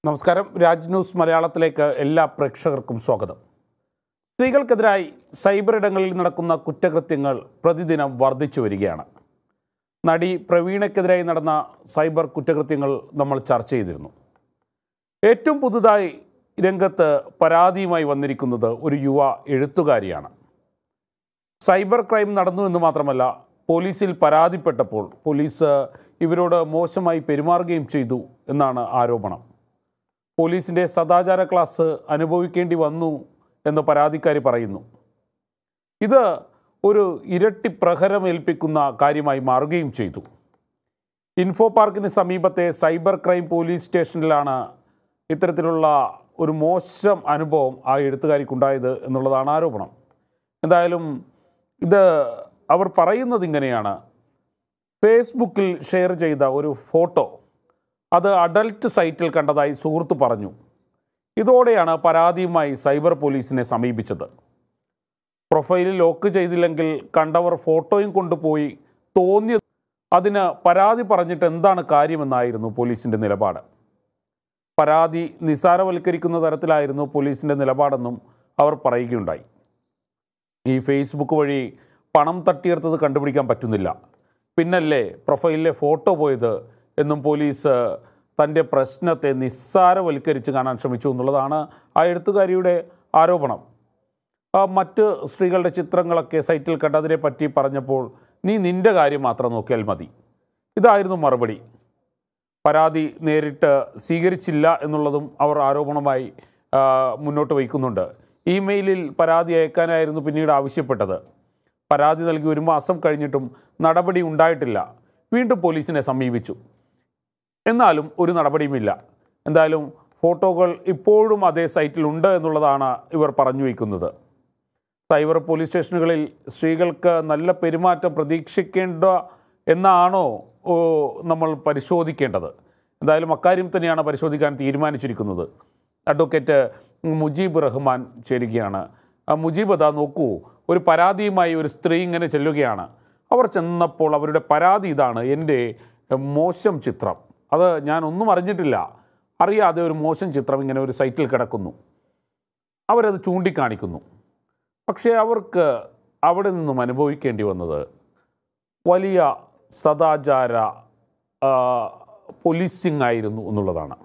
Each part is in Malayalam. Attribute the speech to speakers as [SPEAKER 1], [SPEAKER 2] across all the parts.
[SPEAKER 1] നമസ്കാരം രാജ് ന്യൂസ് മലയാളത്തിലേക്ക് എല്ലാ പ്രേക്ഷകർക്കും സ്വാഗതം സ്ത്രീകൾക്കെതിരായി സൈബർ ഇടങ്ങളിൽ നടക്കുന്ന കുറ്റകൃത്യങ്ങൾ പ്രതിദിനം വർദ്ധിച്ചു വരികയാണ് നടി പ്രവീണയ്ക്കെതിരായി നടന്ന സൈബർ കുറ്റകൃത്യങ്ങൾ നമ്മൾ ചർച്ച ചെയ്തിരുന്നു ഏറ്റവും പുതുതായി രംഗത്ത് പരാതിയുമായി വന്നിരിക്കുന്നത് ഒരു യുവ എഴുത്തുകാരിയാണ് സൈബർ ക്രൈം നടന്നു എന്ന് മാത്രമല്ല പോലീസിൽ പരാതിപ്പെട്ടപ്പോൾ പോലീസ് ഇവരോട് മോശമായി പെരുമാറുകയും ചെയ്തു എന്നാണ് ആരോപണം പോലീസിൻ്റെ സദാചാര ക്ലാസ് അനുഭവിക്കേണ്ടി വന്നു എന്ന് പരാതിക്കാരി പറയുന്നു ഇത് ഒരു ഇരട്ടി പ്രഹരമേൽപ്പിക്കുന്ന കാര്യമായി മാറുകയും ചെയ്തു ഇൻഫോ പാർക്കിന് സമീപത്തെ സൈബർ ക്രൈം പോലീസ് സ്റ്റേഷനിലാണ് ഇത്തരത്തിലുള്ള ഒരു മോശം അനുഭവം ആ എഴുത്തുകാരിക്കുണ്ടായത് എന്നുള്ളതാണ് ആരോപണം എന്തായാലും ഇത് അവർ പറയുന്നത് ഇങ്ങനെയാണ് ഫേസ്ബുക്കിൽ ഷെയർ ചെയ്ത ഒരു ഫോട്ടോ അത് അഡൽട്ട് സൈറ്റിൽ കണ്ടതായി സുഹൃത്ത് പറഞ്ഞു ഇതോടെയാണ് പരാതിയുമായി സൈബർ പോലീസിനെ സമീപിച്ചത് പ്രൊഫൈലിൽ ലോക്ക് ചെയ്തില്ലെങ്കിൽ കണ്ടവർ ഫോട്ടോയും കൊണ്ടുപോയി തോന്നിയ അതിന് പരാതി പറഞ്ഞിട്ട് എന്താണ് കാര്യമെന്നായിരുന്നു പോലീസിൻ്റെ നിലപാട് പരാതി നിസാരവൽക്കരിക്കുന്ന തരത്തിലായിരുന്നു പോലീസിൻ്റെ നിലപാടെന്നും അവർ പറയുകയുണ്ടായി ഈ ഫേസ്ബുക്ക് വഴി പണം തട്ടിയെടുത്തത് കണ്ടുപിടിക്കാൻ പറ്റുന്നില്ല പിന്നല്ലേ പ്രൊഫൈലിലെ ഫോട്ടോ പോയത് എന്നും പോലീസ് തൻ്റെ പ്രശ്നത്തെ നിസ്സാരവൽക്കരിച്ച് കാണാൻ ശ്രമിച്ചു എന്നുള്ളതാണ് ആ എഴുത്തുകാരിയുടെ ആരോപണം ആ മറ്റ് സ്ത്രീകളുടെ ചിത്രങ്ങളൊക്കെ സൈറ്റിൽ കണ്ടതിനെ പറ്റി പറഞ്ഞപ്പോൾ നീ നിൻ്റെ കാര്യം മാത്രം നോക്കിയാൽ മതി ഇതായിരുന്നു മറുപടി പരാതി നേരിട്ട് സ്വീകരിച്ചില്ല എന്നുള്ളതും അവർ ആരോപണമായി ആ, മുന്നോട്ട് വയ്ക്കുന്നുണ്ട് ഇമെയിലിൽ പരാതി അയക്കാനായിരുന്നു പിന്നീട് ആവശ്യപ്പെട്ടത് പരാതി നൽകി ഒരു മാസം കഴിഞ്ഞിട്ടും നടപടി ഉണ്ടായിട്ടില്ല വീണ്ടും പോലീസിനെ സമീപിച്ചു എന്നാലും ഒരു നടപടിയുമില്ല എന്തായാലും ഫോട്ടോകൾ ഇപ്പോഴും അതേ സൈറ്റിലുണ്ട് എന്നുള്ളതാണ് ഇവർ പറഞ്ഞു വയ്ക്കുന്നത് സൈബർ പോലീസ് സ്റ്റേഷനുകളിൽ സ്ത്രീകൾക്ക് നല്ല പെരുമാറ്റം പ്രതീക്ഷിക്കേണ്ട എന്നാണോ ഓ, നമ്മൾ പരിശോധിക്കേണ്ടത് എന്തായാലും അക്കാര്യം തന്നെയാണ് പരിശോധിക്കാൻ തീരുമാനിച്ചിരിക്കുന്നത് അഡ്വക്കേറ്റ് മുജീബ് റഹ്മാൻ ചേരുകയാണ് ആ മുജീബ് അതാ നോക്കൂ ഒരു പരാതിയുമായി ഒരു സ്ത്രീ ഇങ്ങനെ ചെല്ലുകയാണ് അവർ ചെന്നപ്പോൾ അവരുടെ പരാതി ഇതാണ് എൻ്റെ മോശം ചിത്രം അത് ഞാൻ ഒന്നും അറിഞ്ഞിട്ടില്ല അറിയാതെ ഒരു മോശം ചിത്രം ഇങ്ങനെ ഒരു സൈറ്റിൽ കിടക്കുന്നു അവരത് ചൂണ്ടിക്കാണിക്കുന്നു പക്ഷേ അവർക്ക് അവിടെ നിന്നും അനുഭവിക്കേണ്ടി വന്നത് വലിയ സദാചാര ആ, പോലീസിംഗ് ആയിരുന്നു എന്നുള്ളതാണ്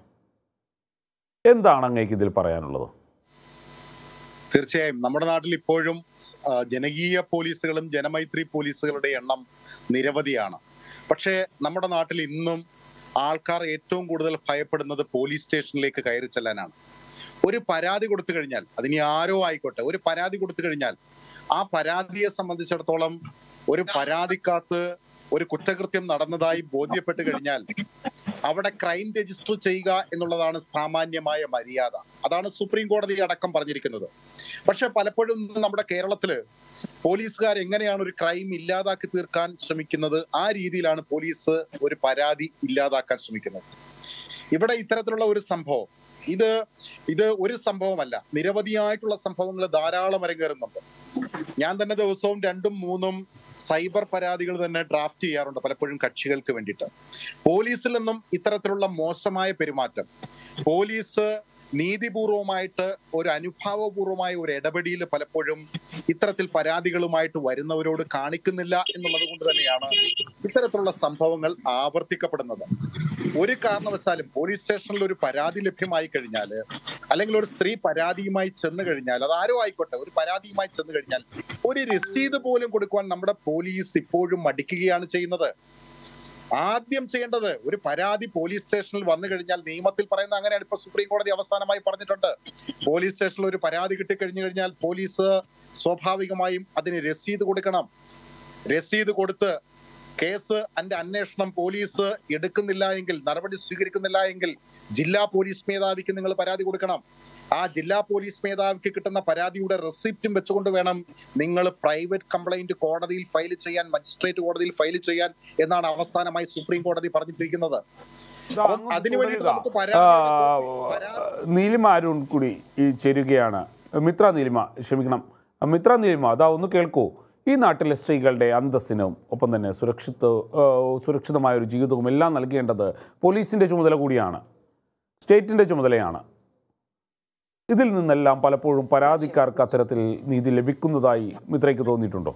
[SPEAKER 1] എന്താണ് അങ്ങേക്ക് ഇതിൽ പറയാനുള്ളത്
[SPEAKER 2] തീർച്ചയായും നമ്മുടെ നാട്ടിൽ ഇപ്പോഴും ആ, ജനകീയ പോലീസുകളും ജനമൈത്രി പോലീസുകളുടെ എണ്ണം നിരവധിയാണ് പക്ഷേ നമ്മുടെ നാട്ടിൽ ഇന്നും ആൾക്കാർ ഏറ്റവും കൂടുതൽ ഭയപ്പെടുന്നത് പോലീസ് സ്റ്റേഷനിലേക്ക് കയറി ചെല്ലാനാണ് ഒരു പരാതി കൊടുത്തു കഴിഞ്ഞാൽ അതിനി ആരോ ആയിക്കോട്ടെ ഒരു പരാതി കൊടുത്തു കഴിഞ്ഞാൽ ആ പരാതിയെ സംബന്ധിച്ചിടത്തോളം ഒരു പരാതിക്കകത്ത് ഒരു കുറ്റകൃത്യം നടന്നതായി ബോധ്യപ്പെട്ട് കഴിഞ്ഞാൽ അവിടെ ക്രൈം രജിസ്റ്റർ ചെയ്യുക എന്നുള്ളതാണ് സാമാന്യമായ മര്യാദ അതാണ് സുപ്രീം കോടതി അടക്കം പറഞ്ഞിരിക്കുന്നത് പക്ഷെ പലപ്പോഴും ഇന്ന് നമ്മുടെ കേരളത്തില് പോലീസുകാർ എങ്ങനെയാണ് ഒരു ക്രൈം ഇല്ലാതാക്കി തീർക്കാൻ ശ്രമിക്കുന്നത് ആ രീതിയിലാണ് പോലീസ് ഒരു പരാതി ഇല്ലാതാക്കാൻ ശ്രമിക്കുന്നത് ഇവിടെ ഇത്തരത്തിലുള്ള ഒരു സംഭവം ഇത് ഇത് ഒരു സംഭവമല്ല നിരവധിയായിട്ടുള്ള സംഭവങ്ങൾ ധാരാളം അരങ്ങേറുന്നുണ്ട് ഞാൻ തന്നെ ദിവസവും രണ്ടും മൂന്നും സൈബർ പരാതികൾ തന്നെ ഡ്രാഫ്റ്റ് ചെയ്യാറുണ്ട് പലപ്പോഴും കക്ഷികൾക്ക് വേണ്ടിയിട്ട് പോലീസിൽ നിന്നും ഇത്തരത്തിലുള്ള മോശമായ പെരുമാറ്റം പോലീസ് നീതിപൂർവമായിട്ട് ഒരു അനുഭാവപൂർവമായ ഒരു ഇടപെടിയിൽ പലപ്പോഴും ഇത്തരത്തിൽ പരാതികളുമായിട്ട് വരുന്നവരോട് കാണിക്കുന്നില്ല എന്നുള്ളത് കൊണ്ട് തന്നെയാണ് ഇത്തരത്തിലുള്ള സംഭവങ്ങൾ ആവർത്തിക്കപ്പെടുന്നത് ഒരു കാരണവശാലും പോലീസ് സ്റ്റേഷനിൽ ഒരു പരാതി ലഭ്യമായി കഴിഞ്ഞാൽ അല്ലെങ്കിൽ ഒരു സ്ത്രീ പരാതിയുമായി ചെന്ന് കഴിഞ്ഞാൽ അത് ആരോ ആയിക്കോട്ടെ ഒരു പരാതിയുമായി ചെന്ന് കഴിഞ്ഞാൽ ഒരു രസീത് പോലും കൊടുക്കുവാൻ നമ്മുടെ പോലീസ് ഇപ്പോഴും മടിക്കുകയാണ് ചെയ്യുന്നത് ആദ്യം ചെയ്യേണ്ടത് ഒരു പരാതി പോലീസ് സ്റ്റേഷനിൽ വന്നു കഴിഞ്ഞാൽ നിയമത്തിൽ പറയുന്ന അങ്ങനെയാണ് ഇപ്പൊ സുപ്രീം കോടതി അവസാനമായി പറഞ്ഞിട്ടുണ്ട് പോലീസ് സ്റ്റേഷനിൽ ഒരു പരാതി കിട്ടിക്കഴിഞ്ഞു കഴിഞ്ഞാൽ പോലീസ് സ്വാഭാവികമായും അതിന് രസീത് കൊടുക്കണം രസീത് കൊടുത്ത് കേസ് അതിന്റെ അന്വേഷണം പോലീസ് എടുക്കുന്നില്ല എങ്കിൽ നടപടി സ്വീകരിക്കുന്നില്ല എങ്കിൽ ജില്ലാ പോലീസ് മേധാവിക്ക് നിങ്ങൾ പരാതി കൊടുക്കണം ആ ജില്ലാ പോലീസ് മേധാവിക്ക് കിട്ടുന്ന പരാതിയുടെ റെസിപ്റ്റും വെച്ചുകൊണ്ട് വേണം നിങ്ങൾ പ്രൈവറ്റ് കംപ്ലൈന്റ് കോടതിയിൽ ഫയൽ ചെയ്യാൻ മജിസ്ട്രേറ്റ് കോടതിയിൽ ഫയൽ ചെയ്യാൻ എന്നാണ് അവസാനമായി സുപ്രീം കോടതി പറഞ്ഞിട്ടിരിക്കുന്നത്
[SPEAKER 1] ഇതാ
[SPEAKER 2] അപ്പം
[SPEAKER 1] അങ്ങ്
[SPEAKER 2] അതിനു വേണ്ടി
[SPEAKER 1] തുടരുക.
[SPEAKER 2] നമുക്ക്
[SPEAKER 1] ആ,
[SPEAKER 2] പരാതി പരാതി
[SPEAKER 1] നീലിമ അരുൺ കൂടി ഈ ചേരുകയാണ് മിത്ര നീലിമ ക്ഷമിക്കണം മിത്ര നീലിമ അതാ ഒന്ന് കേൾക്കൂ ഈ നാട്ടിലെ സ്ത്രീകളുടെ അന്തസ്സിനും ഒപ്പം തന്നെ സുരക്ഷിത ആ, സുരക്ഷിതമായ ഒരു ജീവിതവും എല്ലാം നൽകേണ്ടത് പോലീസിൻ്റെ ചുമതല കൂടിയാണ് സ്റ്റേറ്റിൻ്റെ ചുമതലയാണ് ഇതിൽ നിന്നെല്ലാം പലപ്പോഴും പരാതിക്കാർക്ക് അത്തരത്തിൽ നീതി ലഭിക്കുന്നതായി മിത്രയ്ക്ക് തോന്നിയിട്ടുണ്ടോ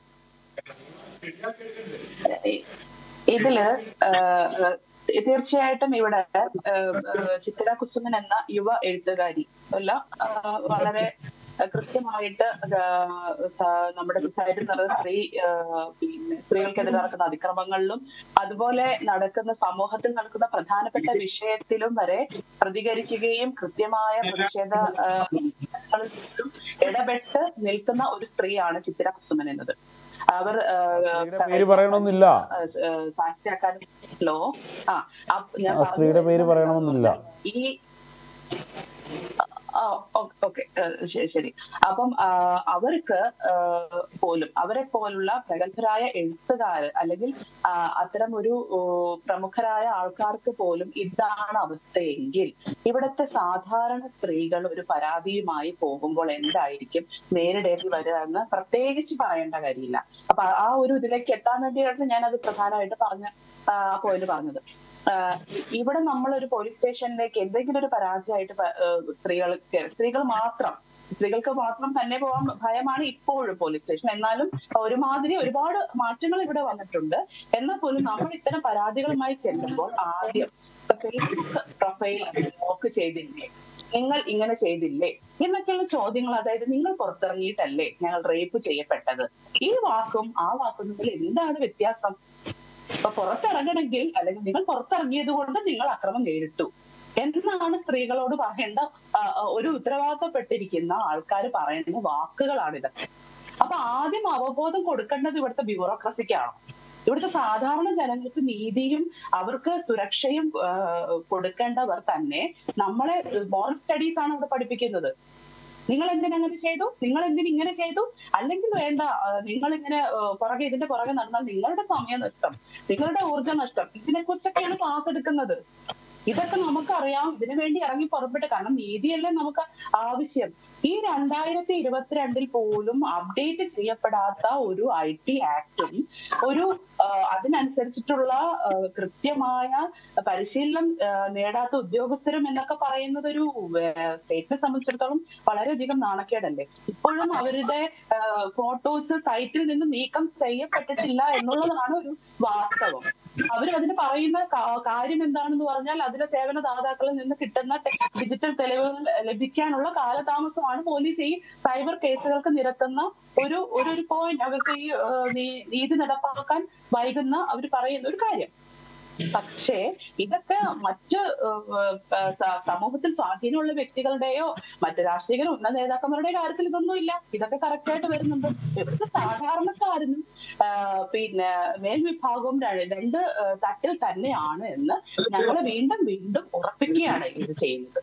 [SPEAKER 3] ഇ- ഇതില് ആഹ്, തീർച്ചയായിട്ടും ഇവിടെ ആഹ്, ആഹ്, ചിത്ര കുസുമൻ എന്ന യുവ എഴുത്തുകാരി അല്ല ആഹ്, വളരെ കൃത്യമായിട്ട് ആഹ്, സ- നമ്മുടെ സൊസൈറ്റിയിൽ നടക്കുന്ന സ്ത്രീ ആഹ്, പിന്നെ സ്ത്രീകൾക്കെതിരെ നടക്കുന്ന അതിക്രമങ്ങളിലും അതുപോലെ നടക്കുന്ന സമൂഹത്തിൽ നടക്കുന്ന പ്രധാനപ്പെട്ട വിഷയത്തിലും വരെ പ്രതികരിക്കുകയും കൃത്യമായ പ്രതിഷേധ ആഹ്, ങ്ങളിലും ഇടപെട്ട് നിൽക്കുന്ന ഒരു സ്ത്രീയാണ് ചിത്ര കുസുമൻ എന്നത് അവർ ആഹ്,
[SPEAKER 1] സ്ത്രീയുടെ പേര് പറയണമെന്നില്ല
[SPEAKER 3] സാക്ഷിയാക്കാൻ ഹലോ ആ അപ്പ- ഞാൻ
[SPEAKER 1] ആ സ്ത്രീയുടെ
[SPEAKER 3] പറഞ്ഞു
[SPEAKER 1] പേര്
[SPEAKER 3] വരുന്നത്
[SPEAKER 1] പറയണമെന്നില്ല
[SPEAKER 3] ഈ ഓക്കെ ശരി ശരി അപ്പം ആ, അവർക്ക് ആ, പോലും അവരെ പോലുള്ള പ്രഗത്ഭരായ എഴുത്തുകാര് അല്ലെങ്കിൽ ആ, അത്തരം ഒരു ഓ, പ്രമുഖരായ ആൾക്കാർക്ക് പോലും ഇതാണ് അവസ്ഥയെങ്കിൽ ഇവിടുത്തെ സാധാരണ സ്ത്രീകൾ ഒരു പരാതിയുമായി പോകുമ്പോൾ എന്തായിരിക്കും നേരിടേണ്ടി വരിക എന്ന് പ്രത്യേകിച്ച് പറയേണ്ട കാര്യമില്ല അപ്പൊ ആ ഒരു ഇതിലേക്ക് എത്താൻ വേണ്ടിയാണ് ഞാൻ അത് പ്രധാനമായിട്ട് പറഞ്ഞ ആ പോയിന്റ് പറഞ്ഞത് ആഹ് ഇവിടെ നമ്മൾ ഒരു പോലീസ് സ്റ്റേഷനിലേക്ക് എന്തെങ്കിലും ഒരു പരാതിയായിട്ട് പ- ആഹ് സ്ത്രീകൾക്ക് സ്ത്രീകൾ മാത്രം സ്ത്രീകൾക്ക് മാത്രം തന്നെ പോകാൻ ഭയമാണ് ഇപ്പോഴും പോലീസ് സ്റ്റേഷൻ എന്നാലും ഒരുമാതിരി ഒരുപാട് മാറ്റങ്ങൾ ഇവിടെ വന്നിട്ടുണ്ട് എന്നാൽ പോലും നമ്മൾ ഇത്തരം പരാതികളുമായി ചെല്ലുമ്പോൾ ആദ്യം ഫേസ്ബുക്ക് പ്രൊഫൈൽ ലോക്ക് ചെയ്തില്ലേ നിങ്ങൾ ഇങ്ങനെ ചെയ്തില്ലേ എന്നൊക്കെയുള്ള ചോദ്യങ്ങൾ അതായത് നിങ്ങൾ പുറത്തിറങ്ങിയിട്ടല്ലേ ഞങ്ങൾ റേപ്പ് ചെയ്യപ്പെട്ടത് ഈ വാക്കും ആ വാക്കും തമ്മിൽ എന്താണ് വ്യത്യാസം ഇപ്പൊ പുറത്തിറങ്ങണമെങ്കിൽ അല്ലെങ്കിൽ നിങ്ങൾ പുറത്തിറങ്ങിയത് കൊണ്ട് നിങ്ങൾ അക്രമം നേരിട്ടു എന്നാണ് സ്ത്രീകളോട് പറയേണ്ട ആ, ആ, ഒരു ഉത്തരവാദിത്തപ്പെട്ടിരിക്കുന്ന ആൾക്കാർ പറയുന്ന വാക്കുകളാണിത് അപ്പൊ ആദ്യം അവബോധം കൊടുക്കേണ്ടത് ഇവിടുത്തെ ബ്യൂറോക്രസിക്കാണ് ഇവിടുത്തെ സാധാരണ ജനങ്ങൾക്ക് നീതിയും അവർക്ക് സുരക്ഷയും ആ, കൊടുക്കേണ്ടവർ തന്നെ നമ്മളെ മോറൽ സ്റ്റഡീസ് ആണ് ഇവിടെ പഠിപ്പിക്കുന്നത് നിങ്ങൾ എന്തിനങ്ങനെ ചെയ്തു നിങ്ങൾ എന്തിന് ഇങ്ങനെ ചെയ്തു അല്ലെങ്കിൽ വേണ്ട നിങ്ങൾ ഇങ്ങനെ പുറകെ ഇതിന്റെ പുറകെ നടന്നാൽ നിങ്ങളുടെ സമയം നഷ്ടം നിങ്ങളുടെ ഊർജ്ജ നഷ്ടം ഇതിനെ കുറിച്ചൊക്കെയാണ് ക്ലാസ് എടുക്കുന്നത് ഇതൊക്കെ നമുക്കറിയാം ഇതിനു വേണ്ടി ഇറങ്ങി പുറപ്പെട്ട് കാരണം നീതിയല്ലേ നമുക്ക് ആവശ്യം ഈ രണ്ടായിരത്തി ഇരുപത്തിരണ്ടിൽ പോലും അപ്ഡേറ്റ് ചെയ്യപ്പെടാത്ത ഒരു ഐ ടി ആക്ടും ഒരു ആ, അതിനനുസരിച്ചിട്ടുള്ള ആ, കൃത്യമായ പരിശീലനം ആ, നേടാത്ത ഉദ്യോഗസ്ഥരും എന്നൊക്കെ പറയുന്നത് ഒരു സ്റ്റേറ്റിനെ സംബന്ധിച്ചിടത്തോളം വളരെയധികം നാണക്കേടല്ലേ ഇപ്പോഴും അവരുടെ ഫോട്ടോസ് സൈറ്റിൽ നിന്ന് നീക്കം ചെയ്യപ്പെട്ടിട്ടില്ല എന്നുള്ളതാണ് ഒരു വാസ്തവം അവർ അതിന് പറയുന്ന കാ- കാര്യം എന്താണെന്ന് പറഞ്ഞാൽ അതിലെ സേവന ദാതാക്കളിൽ നിന്ന് കിട്ടുന്ന ടെ- ഡിജിറ്റൽ തെളിവുകൾ ലഭിക്കാനുള്ള കാലതാമസമാണ് പോലീസ് ഈ സൈബർ കേസുകൾക്ക് നിരത്തുന്ന ഒരു ഒരു ഒരു പോയിന്റ് അവർക്ക് ഈ ആ, നീ- നീതി നടപ്പാക്കാൻ വൈകുന്ന അവർ പറയുന്ന ഒരു കാര്യം പക്ഷേ ഇതൊക്കെ മറ്റ് ഏഹ്, ഏഹ്, സ- സമൂഹത്തിൽ സ്വാധീനമുള്ള വ്യക്തികളുടെയോ മറ്റ് രാഷ്ട്രീയ ഉന്നത നേതാക്കന്മാരുടെയോ കാര്യത്തിൽ ഇതൊന്നും ഇല്ല ഇതൊക്കെ കറക്റ്റ് ആയിട്ട് വരുന്നുണ്ട് ഇവിടുത്തെ സാധാരണക്കാരനും ആഹ്, പിന്നെ മേൽവിഭാഗവും ര- രണ്ട് ഏഹ്, തട്ടിൽ തന്നെയാണ് എന്ന് ഞങ്ങൾ വീണ്ടും വീണ്ടും ഉറപ്പിക്കുകയാണ് ഇത് ചെയ്യുന്നത്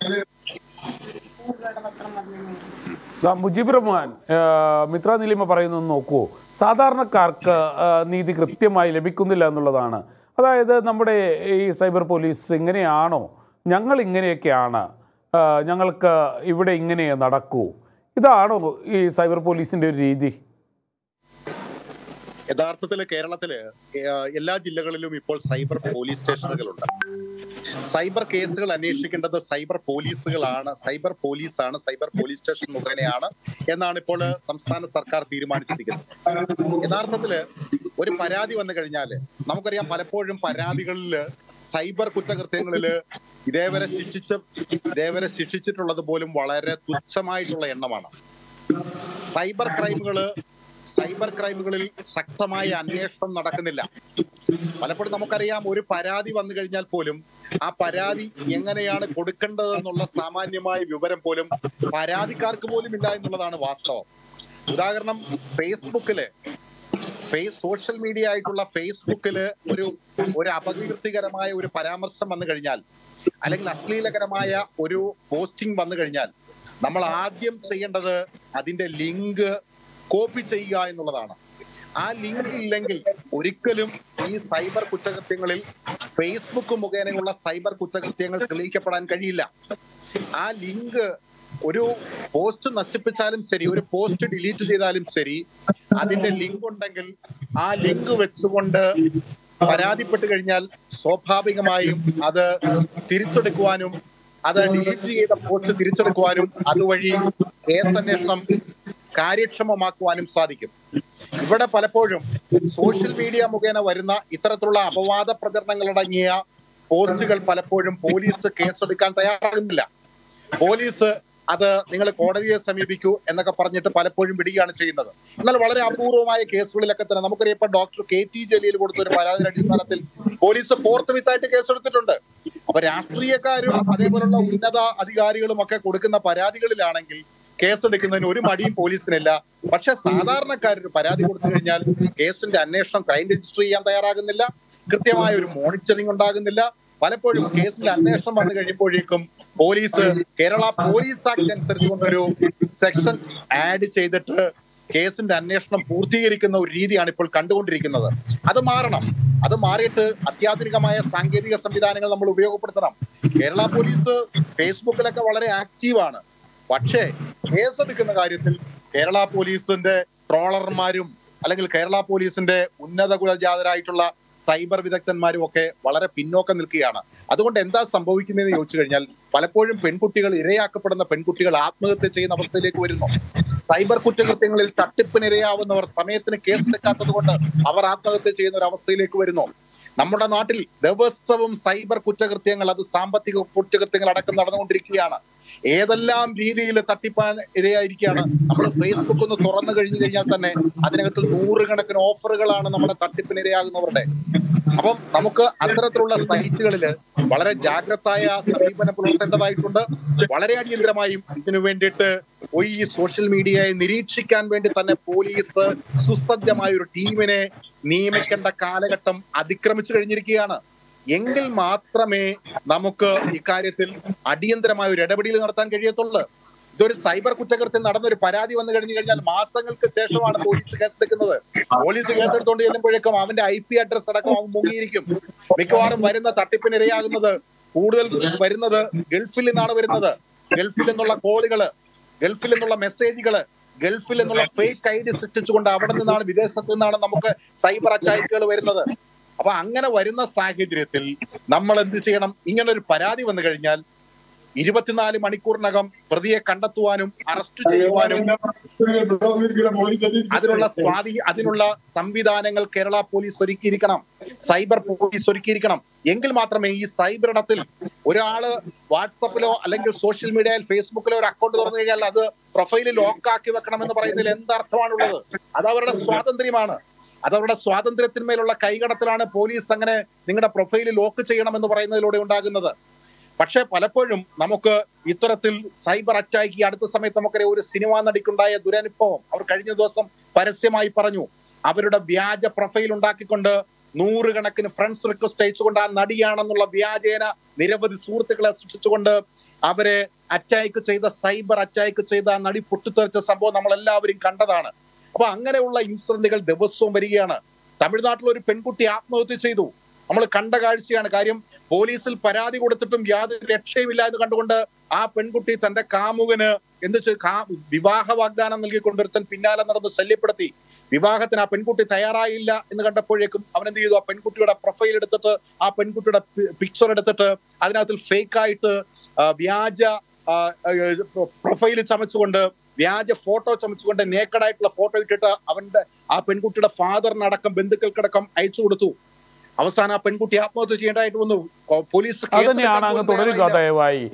[SPEAKER 1] ദാ മുജീബ് റഹ്മാൻ ആ, മിത്ര നിലിമ പറയുന്നത് നോക്കൂ സാധാരണക്കാർക്ക് ആ, നീതി കൃത്യമായി ലഭിക്കുന്നില്ല എന്നുള്ളതാണ് അതായത് നമ്മുടെ ഈ സൈബർ പോലീസ് ഇങ്ങനെയാണോ ഞങ്ങൾ ഇങ്ങനെയൊക്കെയാണ് ആ, ഞങ്ങൾക്ക് ഇവിടെ ഇങ്ങനെ നടക്കൂ ഇതാണോ ഈ സൈബർ പോലീസിൻ്റെ ഒരു രീതി
[SPEAKER 2] യഥാർത്ഥത്തിൽ കേരളത്തില് ഏഹ്, എല്ലാ ജില്ലകളിലും ഇപ്പോൾ സൈബർ പോലീസ് സ്റ്റേഷനുകളുണ്ട് സൈബർ കേസുകൾ അന്വേഷിക്കേണ്ടത് സൈബർ പോലീസുകളാണ് സൈബർ പോലീസാണ് സൈബർ പോലീസ് സ്റ്റേഷൻ മുഖേനയാണ് എന്നാണ് ഇപ്പോൾ സംസ്ഥാന സർക്കാർ തീരുമാനിച്ചിരിക്കുന്നത് യഥാർത്ഥത്തില് ഒരു പരാതി വന്നു കഴിഞ്ഞാല് നമുക്കറിയാം പലപ്പോഴും പരാതികളിൽ സൈബർ കുറ്റകൃത്യങ്ങളില് ഇതേവരെ ശിക്ഷിച്ച ഇതേവരെ ശിക്ഷിച്ചിട്ടുള്ളത് പോലും വളരെ തുച്ഛമായിട്ടുള്ള എണ്ണമാണ് സൈബർ ക്രൈമുകള് സൈബർ ക്രൈമുകളിൽ ശക്തമായ അന്വേഷണം നടക്കുന്നില്ല പലപ്പോഴും നമുക്കറിയാം ഒരു പരാതി വന്നു കഴിഞ്ഞാൽ പോലും ആ പരാതി എങ്ങനെയാണ് കൊടുക്കേണ്ടതെന്നുള്ള സാമാന്യമായ വിവരം പോലും പരാതിക്കാർക്ക് പോലും ഇല്ല എന്നുള്ളതാണ് വാസ്തവം ഉദാഹരണം ഫേസ്ബുക്കില് ഫേസ് സോഷ്യൽ മീഡിയ ആയിട്ടുള്ള ഫേസ്ബുക്കില് ഒരു ഒരു അപകീർത്തികരമായ ഒരു പരാമർശം വന്നു കഴിഞ്ഞാൽ അല്ലെങ്കിൽ അശ്ലീലകരമായ ഒരു പോസ്റ്റിംഗ് വന്നു കഴിഞ്ഞാൽ നമ്മൾ ആദ്യം ചെയ്യേണ്ടത് അതിന്റെ ലിങ്ക് കോപ്പി ചെയ്യുക എന്നുള്ളതാണ് ആ ലിങ്ക് ഇല്ലെങ്കിൽ ഒരിക്കലും ഈ സൈബർ കുറ്റകൃത്യങ്ങളിൽ ഫേസ്ബുക്ക് മുഖേനയുള്ള സൈബർ കുറ്റകൃത്യങ്ങൾ തെളിയിക്കപ്പെടാൻ കഴിയില്ല ആ ലിങ്ക് ഒരു പോസ്റ്റ് നശിപ്പിച്ചാലും ശരി ഒരു പോസ്റ്റ് ഡിലീറ്റ് ചെയ്താലും ശരി അതിന്റെ ലിങ്ക് ഉണ്ടെങ്കിൽ ആ ലിങ്ക് വെച്ചുകൊണ്ട് പരാതിപ്പെട്ട് കഴിഞ്ഞാൽ സ്വാഭാവികമായും അത് തിരിച്ചെടുക്കുവാനും അത് ഡിലീറ്റ് ചെയ്ത പോസ്റ്റ് തിരിച്ചെടുക്കുവാനും അതുവഴി കേസ് അന്വേഷണം കാര്യക്ഷമമാക്കുവാനും സാധിക്കും ഇവിടെ പലപ്പോഴും സോഷ്യൽ മീഡിയ മുഖേന വരുന്ന ഇത്തരത്തിലുള്ള അപവാദ പ്രചരണങ്ങളടങ്ങിയ പോസ്റ്റുകൾ പലപ്പോഴും പോലീസ് കേസെടുക്കാൻ തയ്യാറാകുന്നില്ല പോലീസ് അത് നിങ്ങൾ കോടതിയെ സമീപിക്കൂ എന്നൊക്കെ പറഞ്ഞിട്ട് പലപ്പോഴും വിടുകയാണ് ചെയ്യുന്നത് എന്നാൽ വളരെ അപൂർവമായ കേസുകളിലൊക്കെ തന്നെ നമുക്കറിയാം ഇപ്പൊ ഡോക്ടർ കെ ടി ജലീൽ കൊടുത്ത ഒരു പരാതിയുടെ അടിസ്ഥാനത്തിൽ പോലീസ് ഫോർത്ത് വിത്തായിട്ട് കേസെടുത്തിട്ടുണ്ട് അപ്പൊ രാഷ്ട്രീയക്കാരും അതേപോലുള്ള ഉന്നത അധികാരികളും ഒക്കെ കൊടുക്കുന്ന പരാതികളിലാണെങ്കിൽ കേസെടുക്കുന്നതിന് ഒരു മടിയും പോലീസിനില്ല പക്ഷെ സാധാരണക്കാരൊരു പരാതി കൊടുത്തു കഴിഞ്ഞാൽ കേസിന്റെ അന്വേഷണം ക്രൈം രജിസ്റ്റർ ചെയ്യാൻ തയ്യാറാകുന്നില്ല കൃത്യമായ ഒരു മോണിറ്ററിംഗ് ഉണ്ടാകുന്നില്ല പലപ്പോഴും കേസിന്റെ അന്വേഷണം വന്നു കഴിയുമ്പോഴേക്കും പോലീസ് കേരള പോലീസ് ആക്ട് അനുസരിച്ച് കൊണ്ടൊരു സെക്ഷൻ ആഡ് ചെയ്തിട്ട് കേസിന്റെ അന്വേഷണം പൂർത്തീകരിക്കുന്ന ഒരു രീതിയാണ് ഇപ്പോൾ കണ്ടുകൊണ്ടിരിക്കുന്നത് അത് മാറണം അത് മാറിയിട്ട് അത്യാധുനികമായ സാങ്കേതിക സംവിധാനങ്ങൾ നമ്മൾ ഉപയോഗപ്പെടുത്തണം കേരള പോലീസ് ഫേസ്ബുക്കിലൊക്കെ വളരെ ആക്റ്റീവാണ് പക്ഷേ കേസെടുക്കുന്ന കാര്യത്തിൽ കേരള പോലീസിന്റെ ട്രോളർമാരും അല്ലെങ്കിൽ കേരള പോലീസിന്റെ ഉന്നത കുലജാതരായിട്ടുള്ള സൈബർ വിദഗ്ധന്മാരും ഒക്കെ വളരെ പിന്നോക്കം നിൽക്കുകയാണ് അതുകൊണ്ട് എന്താ സംഭവിക്കുന്നതെന്ന് ചോദിച്ചു കഴിഞ്ഞാൽ പലപ്പോഴും പെൺകുട്ടികൾ ഇരയാക്കപ്പെടുന്ന പെൺകുട്ടികൾ ആത്മഹത്യ ചെയ്യുന്ന അവസ്ഥയിലേക്ക് വരുന്നു സൈബർ കുറ്റകൃത്യങ്ങളിൽ തട്ടിപ്പിനിരയാവുന്നവർ സമയത്തിന് കേസെടുക്കാത്തത് കൊണ്ട് അവർ ആത്മഹത്യ ചെയ്യുന്ന ഒരു അവസ്ഥയിലേക്ക് വരുന്നു നമ്മുടെ നാട്ടിൽ ദിവസവും സൈബർ കുറ്റകൃത്യങ്ങൾ അത് സാമ്പത്തിക കുറ്റകൃത്യങ്ങൾ അടക്കം നടന്നുകൊണ്ടിരിക്കുകയാണ് ഏതെല്ലാം രീതിയിൽ തട്ടിപ്പാൻ ഇരയായിരിക്കുകയാണ് നമ്മൾ ഫേസ്ബുക്ക് ഒന്ന് തുറന്നു കഴിഞ്ഞു കഴിഞ്ഞാൽ തന്നെ അതിനകത്ത് നൂറുകണക്കിന് ഓഫറുകളാണ് നമ്മുടെ തട്ടിപ്പിന് ഇരയാകുന്നവരുടെ അപ്പം നമുക്ക് അത്തരത്തിലുള്ള സൈറ്റുകളിൽ വളരെ ജാഗ്രതായ സമീപനം പുലർത്തേണ്ടതായിട്ടുണ്ട് വളരെ അടിയന്തരമായും ഇതിനു വേണ്ടിയിട്ട് ഈ സോഷ്യൽ മീഡിയയെ നിരീക്ഷിക്കാൻ വേണ്ടി തന്നെ പോലീസ് സുസജ്ജമായ ഒരു ടീമിനെ നിയമിക്കേണ്ട കാലഘട്ടം അതിക്രമിച്ചു കഴിഞ്ഞിരിക്കുകയാണ് എങ്കിൽ മാത്രമേ നമുക്ക് ഇക്കാര്യത്തിൽ അടിയന്തരമായ ഒരു ഇടപെടൽ നടത്താൻ കഴിയത്തുള്ളൂ ഇതൊരു സൈബർ കുറ്റകൃത്യം നടന്ന ഒരു പരാതി വന്നു കഴിഞ്ഞു കഴിഞ്ഞാൽ മാസങ്ങൾക്ക് ശേഷമാണ് പോലീസ് കേസെടുക്കുന്നത് പോലീസ് കേസെടുത്തുകൊണ്ട് ചെല്ലുമ്പോഴേക്കും അവന്റെ ഐ പി അഡ്രസ് അടക്കം അവൻ മുങ്ങിയിരിക്കും മിക്കവാറും വരുന്ന തട്ടിപ്പിന് ഇരയാകുന്നത് കൂടുതൽ വരുന്നത് ഗൾഫിൽ നിന്നാണ് വരുന്നത് ഗൾഫിൽ നിന്നുള്ള കോളുകള് ഗൾഫിൽ നിന്നുള്ള മെസ്സേജുകള് ഗൾഫിൽ നിന്നുള്ള ഫേക്ക് ഐ ഡി സൃഷ്ടിച്ചുകൊണ്ട് അവിടെ നിന്നാണ് വിദേശത്ത് നിന്നാണ് നമുക്ക് സൈബർ അറ്റാക്കുകൾ വരുന്നത് അപ്പൊ അങ്ങനെ വരുന്ന സാഹചര്യത്തിൽ നമ്മൾ എന്ത് ചെയ്യണം ഇങ്ങനെ ഒരു പരാതി വന്നു കഴിഞ്ഞാൽ ഇരുപത്തിനാല് മണിക്കൂറിനകം പ്രതിയെ കണ്ടെത്തുവാനും അറസ്റ്റ് ചെയ്യുവാനും അതിനുള്ള സ്വാധീ അതിനുള്ള സംവിധാനങ്ങൾ കേരള പോലീസ് ഒരുക്കിയിരിക്കണം സൈബർ പോലീസ് ഒരുക്കിയിരിക്കണം എങ്കിൽ മാത്രമേ ഈ സൈബർ ഇടത്തിൽ ഒരാള് വാട്സപ്പിലോ അല്ലെങ്കിൽ സോഷ്യൽ മീഡിയയിൽ ഫേസ്ബുക്കിലോ ഒരു അക്കൗണ്ട് തുറന്നു കഴിഞ്ഞാൽ അത് പ്രൊഫൈലിൽ ലോക്കാക്കി വെക്കണം എന്ന് പറയുന്നതിൽ എന്തർത്ഥമാണുള്ളത് അത് അവരുടെ സ്വാതന്ത്ര്യമാണ് അത് അവരുടെ സ്വാതന്ത്ര്യത്തിന്മേലുള്ള കൈകടത്തലാണ് പോലീസ് അങ്ങനെ നിങ്ങളുടെ പ്രൊഫൈൽ ലോക്ക് ചെയ്യണം എന്ന് പറയുന്നതിലൂടെ ഉണ്ടാകുന്നത് പക്ഷെ പലപ്പോഴും നമുക്ക് ഇത്തരത്തിൽ സൈബർ അറ്റാക്ക് ഈ അടുത്ത സമയത്ത് നമുക്കറിയാം ഒരു സിനിമാ നടിക്കുണ്ടായ ദുരനുഭവം അവർ കഴിഞ്ഞ ദിവസം പരസ്യമായി പറഞ്ഞു അവരുടെ വ്യാജ പ്രൊഫൈൽ ഉണ്ടാക്കിക്കൊണ്ട് നൂറുകണക്കിന് ഫ്രണ്ട്സ് റിക്വസ്റ്റ് അയച്ചുകൊണ്ട് ആ നടിയാണെന്നുള്ള വ്യാജേന നിരവധി സുഹൃത്തുക്കളെ സൃഷ്ടിച്ചുകൊണ്ട് അവരെ അറ്റാക്ക് ചെയ്ത സൈബർ അറ്റാക്ക് ചെയ്ത ആ നടി പൊട്ടിത്തെറിച്ച സംഭവം നമ്മൾ എല്ലാവരും കണ്ടതാണ് അപ്പൊ അങ്ങനെയുള്ള ഇൻസിഡന്റുകൾ ദിവസവും വരികയാണ് തമിഴ്നാട്ടിൽ ഒരു പെൺകുട്ടി ആത്മഹത്യ ചെയ്തു നമ്മൾ കണ്ട കാഴ്ചയാണ് കാര്യം പോലീസിൽ പരാതി കൊടുത്തിട്ടും യാതൊരു രക്ഷയുമില്ല എന്ന് കണ്ടുകൊണ്ട് ആ പെൺകുട്ടി തന്റെ കാമുകന് എന്ത് ചെയ്തു? കാ- വിവാഹ വാഗ്ദാനം നൽകിക്കൊണ്ടൊരുത്തൻ പിന്നാലെ നടന്ന് ശല്യപ്പെടുത്തി വിവാഹത്തിന് ആ പെൺകുട്ടി തയ്യാറായില്ല എന്ന് കണ്ടപ്പോഴേക്കും അവൻ എന്ത് ചെയ്തു ആ പെൺകുട്ടിയുടെ പ്രൊഫൈൽ എടുത്തിട്ട് ആ പെൺകുട്ടിയുടെ പിക്ചർ എടുത്തിട്ട് അതിനകത്തിൽ ഫേക്ക് ആയിട്ട് ആ, വ്യാജ പ്രൊഫൈൽ ചമച്ചുകൊണ്ട് വ്യാജ ഫോട്ടോ ചമച്ചുകൊണ്ട് നേക്കഡ് ആയിട്ടുള്ള ഫോട്ടോ ഇട്ടിട്ട് അവന്റെ ആ പെൺകുട്ടിയുടെ ഫാദറിനടക്കം ബന്ധുക്കൾക്കടക്കം അയച്ചു കൊടുത്തു അവസാനം ആ പെൺകുട്ടി ആത്മഹത്യ ചെയ്യേണ്ടതായിട്ട് വന്നു കൊ- പോലീസ്
[SPEAKER 1] അത് തന്നെയാണ് അങ്ങ്
[SPEAKER 2] കേസെടുക്കാൻ
[SPEAKER 1] തുടരുക
[SPEAKER 2] പോലും
[SPEAKER 1] ദയവായി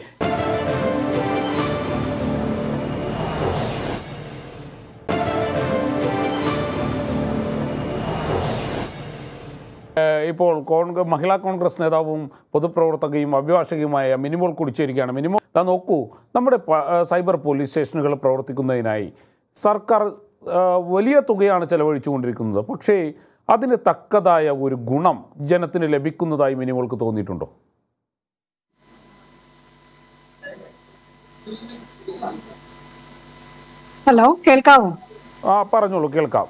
[SPEAKER 1] ഏഹ് ഇപ്പോൾ കോൺഗ്രസ് മഹിളാ കോൺഗ്രസ് നേതാവും പൊതുപ്രവർത്തകയും അഭിഭാഷകയുമായ മിനിമോൾ കുടിച്ചേരിക്കുകയാണ് മിനിമോൾ ഇതാ നോക്കൂ നമ്മുടെ പ- ഏഹ് സൈബർ പോലീസ് സ്റ്റേഷനുകൾ പ്രവർത്തിക്കുന്നതിനായി സർക്കാർ ഏഹ് വലിയ തുകയാണ് ചെലവഴിച്ചുകൊണ്ടിരിക്കുന്നത് പക്ഷേ അതിന് തക്കതായ ഒരു ഗുണം ജനത്തിന് ലഭിക്കുന്നതായി മിനിമോൾക്ക് തോന്നിയിട്ടുണ്ടോ
[SPEAKER 4] ഹലോ കേൾക്കാവോ
[SPEAKER 1] ആ പറഞ്ഞോളൂ കേൾക്കാം